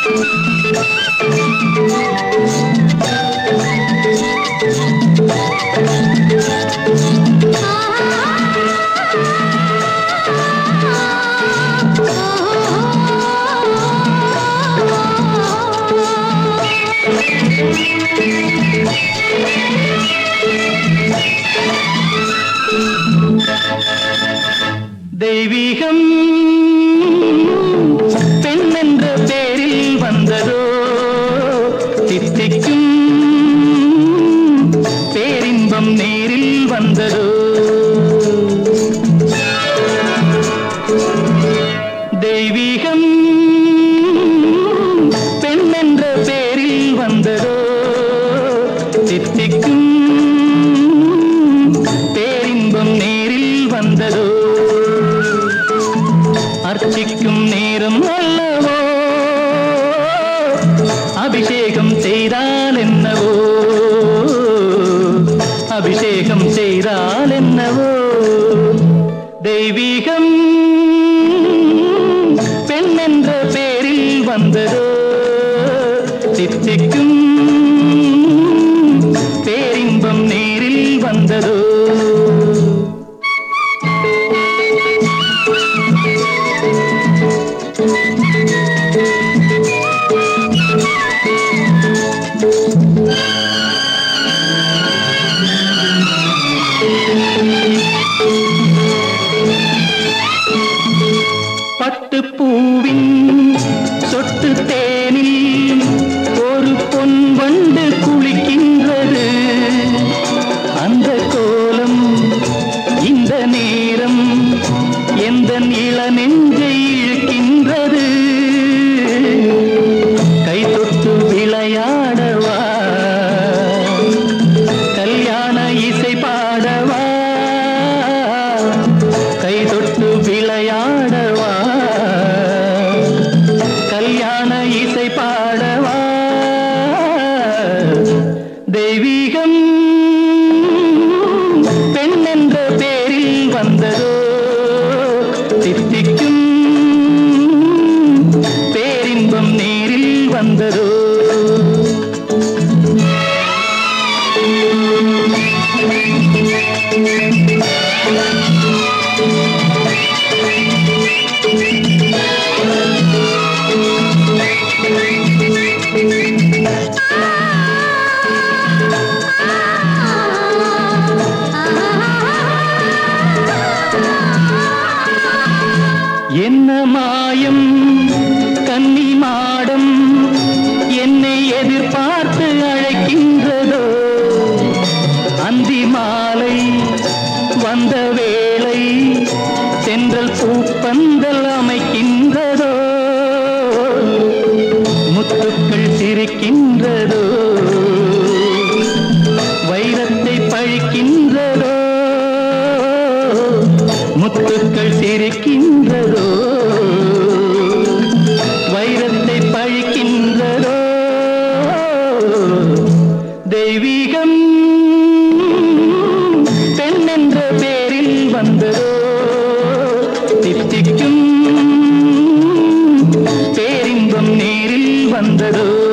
தெய்வீகம் பெண் என்ற பேரில் வந்ததோ தித்திக்கும் பேரின்பம் நேரில் வந்ததோ தெய்வீகம் பெண் என்ற பேரில் வந்ததோ தித்திக்கும் பேரின்பம் நேரில் வந்ததோ அர்ச்சிக்கும் நேரம் அல்லவோ அபிஷேகம் செய்தால் என்னவோ அபிஷேகம் செய்தால் என்னவோ தெய்வீகம் பெண் என்ற பேரில் வந்ததோ சித்திக்கும் பேரின்பம் நேரில் வந்ததோ பட்டு பூவின் சொட்டு தேனில் ஒரு பொன் வண்டு குளிக்கின்றது அந்த கோலம் இந்த நேரம் எந்த இள நெஞ்சை இழுக்கின்றது கை தொட்டு விளையாடவா கல்யாண இசை பாடவா கை தொட்டு விளையாடவா கல்யாண இசை பாடவா தெய்வீகம் பெண் என்ற பேரில் வந்ததோ தித்திக்கும் பேரின்பம் நேரில் வந்ததோ என்ன மாயம் கன்னி மாடம் என்னை எதிர்பார்த்து அழைக்கின்றதோ அந்தி மாலை வந்த வேளை சென்றல் பூப்பந்தல் அமைக்கின்றதோ முத்துக்கள் சிரிக்கின்றதோ வைரத்தை பழிக்கின்றதோ முத்துக்கள் சிரிக்கின்றதோ வைரத்தை பழிக்கின்றதோ தெய்வீகம் பெண் என்ற பேரில் வந்ததோ தித்திக்கும் பேரின்பம் நேரில் வந்ததோ